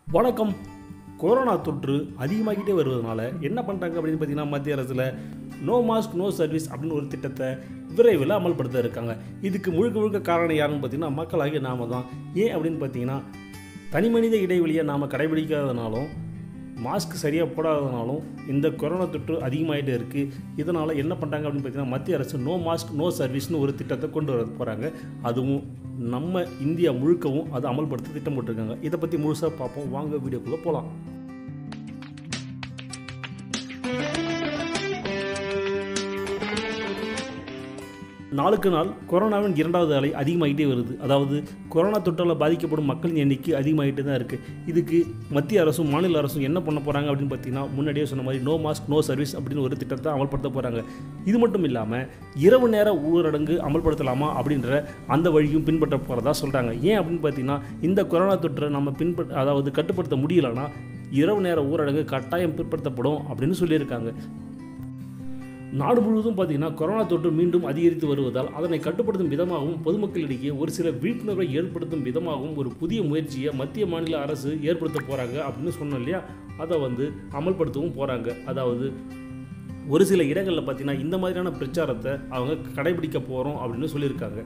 வணக்கம் கொரோனா தொற்று அதிகமாகிட்டே வருவதனால என்ன பண்ணுறாங்க அப்படின்னு பார்த்தீங்கன்னா மத்திய அரசில் நோ மாஸ்க் நோ சர்வீஸ் அப்படின்னு ஒரு திட்டத்தை விரைவில் அமல்படுத்த இருக்காங்க இதுக்கு முழுக்க முழுக்க காரணம் யாருன்னு பார்த்தீங்கன்னா மக்களாகிய நாம தான் ஏன் அப்படின்னு பார்த்தீங்கன்னா தனி மனித இடைவெளியை நாம் கடைபிடிக்காதனாலும் மாஸ்க் சரியாக போடாதனாலும் இந்த கொரோனா தொற்று அதிகமாகிட்டே இருக்குது இதனால் என்ன பண்ணுறாங்க அப்படின்னு பார்த்தீங்கன்னா மத்திய அரசு நோ மாஸ்க் நோ சர்வீஸ்னு ஒரு திட்டத்தை கொண்டு வர போகிறாங்க அதுவும் நம்ம இந்தியா முழுக்கவும் அதை அமல்படுத்த திட்டம் போட்டிருக்காங்க இதை பற்றி முழுசாக பார்ப்போம் வாங்க வீடியோக்குள்ளே போகலாம் நாளுக்கு நாள் கொரோனாவின் இரண்டாவது அலை அதிகமாகிட்டே வருது அதாவது கொரோனா தொற்றால் பாதிக்கப்படும் மக்களின் எண்ணிக்கை அதிகமாகிட்டே தான் இருக்குது இதுக்கு மத்திய அரசும் மாநில அரசும் என்ன பண்ண போகிறாங்க அப்படின்னு பார்த்தீங்கன்னா முன்னாடியே சொன்ன மாதிரி நோ மாஸ்க் நோ சர்வீஸ் அப்படின்னு ஒரு திட்டத்தை அமல்படுத்த போகிறாங்க இது மட்டும் இல்லாமல் இரவு நேர ஊரடங்கு அமல்படுத்தலாமா அப்படின்ற அந்த வழியும் பின்பற்ற போகிறதா சொல்கிறாங்க ஏன் அப்படின்னு பார்த்தீங்கன்னா இந்த கொரோனா தொற்றை நம்ம பின்பற்ற அதாவது கட்டுப்படுத்த முடியலன்னா இரவு நேர ஊரடங்கு கட்டாயம் பிற்படுத்தப்படும் அப்படின்னு சொல்லியிருக்காங்க நாடு முழுவதும் பார்த்தீங்கன்னா கொரோனா தொற்று மீண்டும் அதிகரித்து வருவதால் அதனை கட்டுப்படுத்தும் விதமாகவும் பொதுமக்களிடையே ஒரு சில விழிப்புணர்வை ஏற்படுத்தும் விதமாகவும் ஒரு புதிய முயற்சியை மத்திய மாநில அரசு ஏற்படுத்த போகிறாங்க அப்படின்னு சொன்னோம் இல்லையா அதை வந்து அமல்படுத்தவும் போகிறாங்க அதாவது ஒரு சில இடங்களில் பார்த்தீங்கன்னா இந்த மாதிரியான பிரச்சாரத்தை அவங்க கடைபிடிக்க போகிறோம் அப்படின்னு சொல்லியிருக்காங்க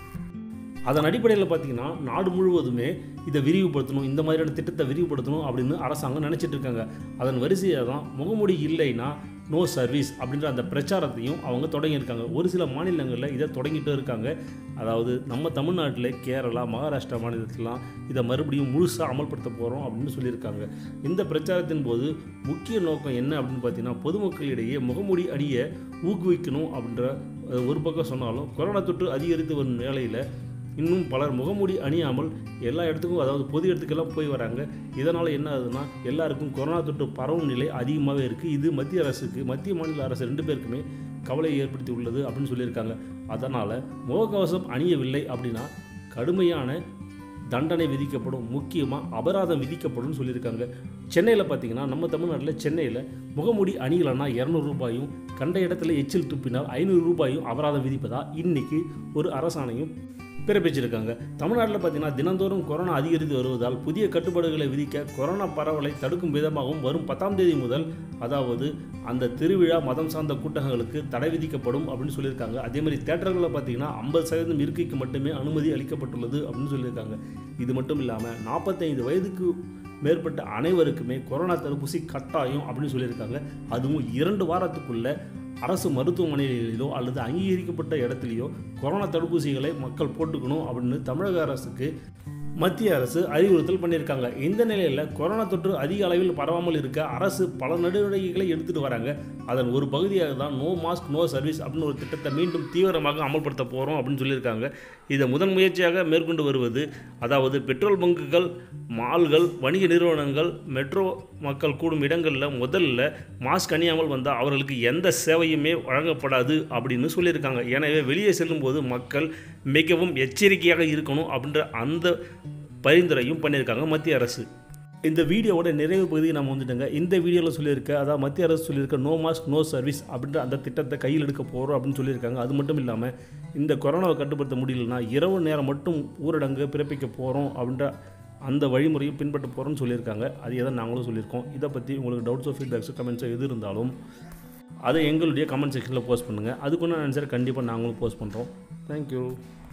அதன் அடிப்படையில் பார்த்தீங்கன்னா நாடு முழுவதுமே இதை விரிவுபடுத்தணும் இந்த மாதிரியான திட்டத்தை விரிவுபடுத்தணும் அப்படின்னு அரசாங்கம் நினச்சிட்டு இருக்காங்க அதன் வரிசையாக தான் முகமூடி இல்லைன்னா நோ சர்வீஸ் அப்படின்ற அந்த பிரச்சாரத்தையும் அவங்க தொடங்கியிருக்காங்க ஒரு சில மாநிலங்களில் இதை தொடங்கிட்டு இருக்காங்க அதாவது நம்ம தமிழ்நாட்டில் கேரளா மகாராஷ்டிரா மாநிலத்திலாம் இதை மறுபடியும் முழுசாக அமல்படுத்த போகிறோம் அப்படின்னு சொல்லியிருக்காங்க இந்த பிரச்சாரத்தின் போது முக்கிய நோக்கம் என்ன அப்படின்னு பார்த்தீங்கன்னா பொதுமக்களிடையே முகமூடி அணிய ஊக்குவிக்கணும் அப்படின்ற அஹ், ஒரு பக்கம் சொன்னாலும் கொரோனா தொற்று அதிகரித்து வரும் வேளையில் இன்னும் பலர் முகமூடி அணியாமல் எல்லா இடத்துக்கும் அதாவது பொது இடத்துக்கெல்லாம் போய் வராங்க இதனால் என்ன ஆகுதுன்னா எல்லாருக்கும் கொரோனா தொற்று பரவும் நிலை அதிகமாகவே இருக்குது இது மத்திய அரசுக்கு மத்திய மாநில அரசு ரெண்டு பேருக்குமே கவலையை ஏற்படுத்தி உள்ளது அப்படின்னு சொல்லியிருக்காங்க அதனால் முகக்கவசம் அணியவில்லை அப்படின்னா கடுமையான தண்டனை விதிக்கப்படும் முக்கியமாக அபராதம் விதிக்கப்படும் சொல்லியிருக்காங்க சென்னையில் பார்த்தீங்கன்னா நம்ம தமிழ்நாட்டில் சென்னையில் முகமூடி அணிகலன்னா இரநூறு ரூபாயும் கண்ட இடத்துல எச்சில் துப்பினால் ஐநூறு ரூபாயும் அபராதம் விதிப்பதா இன்னைக்கு ஒரு அரசாணையும் பிறப்பிச்சிருக்காங்க தமிழ்நாட்டில் பார்த்தீங்கன்னா தினந்தோறும் கொரோனா அதிகரித்து வருவதால் புதிய கட்டுப்பாடுகளை விதிக்க கொரோனா பரவலை தடுக்கும் விதமாகவும் வரும் பத்தாம் தேதி முதல் அதாவது அந்த திருவிழா மதம் சார்ந்த கூட்டங்களுக்கு தடை விதிக்கப்படும் அப்படின்னு சொல்லியிருக்காங்க அதே மாதிரி தேட்டர்களில் பார்த்தீங்கன்னா ஐம்பது சதவீதம் இருக்கைக்கு மட்டுமே அனுமதி அளிக்கப்பட்டுள்ளது அப்படின்னு சொல்லியிருக்காங்க இது மட்டும் இல்லாமல் நாற்பத்தைந்து வயதுக்கு மேற்பட்ட அனைவருக்குமே கொரோனா தடுப்பூசி கட்டாயம் அப்படின்னு சொல்லியிருக்காங்க அதுவும் இரண்டு வாரத்துக்குள்ள அரசு மருத்துவமனைகளிலோ அல்லது அங்கீகரிக்கப்பட்ட இடத்துலையோ கொரோனா தடுப்பூசிகளை மக்கள் போட்டுக்கணும் அப்படின்னு தமிழக அரசுக்கு மத்திய அரசு அறிவுறுத்தல் பண்ணியிருக்காங்க இந்த நிலையில் கொரோனா தொற்று அதிக அளவில் பரவாமல் இருக்க அரசு பல நடவடிக்கைகளை எடுத்துகிட்டு வராங்க அதன் ஒரு பகுதியாக தான் நோ மாஸ்க் நோ சர்வீஸ் அப்படின்னு ஒரு திட்டத்தை மீண்டும் தீவிரமாக அமல்படுத்த போகிறோம் அப்படின்னு சொல்லியிருக்காங்க இதை முதன் முயற்சியாக மேற்கொண்டு வருவது அதாவது பெட்ரோல் பங்குகள் மால்கள் வணிக நிறுவனங்கள் மெட்ரோ மக்கள் கூடும் இடங்களில் முதல்ல மாஸ்க் அணியாமல் வந்தால் அவர்களுக்கு எந்த சேவையுமே வழங்கப்படாது அப்படின்னு சொல்லியிருக்காங்க எனவே வெளியே செல்லும்போது மக்கள் மிகவும் எச்சரிக்கையாக இருக்கணும் அப்படின்ற அந்த பரிந்துரையும் பண்ணியிருக்காங்க மத்திய அரசு இந்த வீடியோவோட நிறைவு பகுதியை நம்ம வந்துட்டோங்க இந்த வீடியோவில் சொல்லியிருக்க அதாவது மத்திய அரசு சொல்லியிருக்க நோ மாஸ்க் நோ சர்வீஸ் அப்படின்ற அந்த திட்டத்தை கையில் எடுக்க போகிறோம் அப்படின்னு சொல்லியிருக்காங்க அது மட்டும் இல்லாமல் இந்த கொரோனாவை கட்டுப்படுத்த முடியலன்னா இரவு நேரம் மட்டும் ஊரடங்கு பிறப்பிக்க போகிறோம் அப்படின்ற அந்த வழிமுறையும் பின்பற்ற போகிறோம்னு சொல்லியிருக்காங்க அதே தான் நாங்களும் சொல்லியிருக்கோம் இதை பற்றி உங்களுக்கு டவுட்ஸோ ஃபீட்பேக்ஸோ கமெண்ட்ஸோ எது இருந்தாலும் அதை எங்களுடைய கமெண்ட் செக்ஷனில் போஸ்ட் பண்ணுங்கள் அதுக்குன்னு ஆன்சர் கண்டிப்பாக நாங்களும் போஸ்ட் பண்ணுறோம் தேங்க்யூ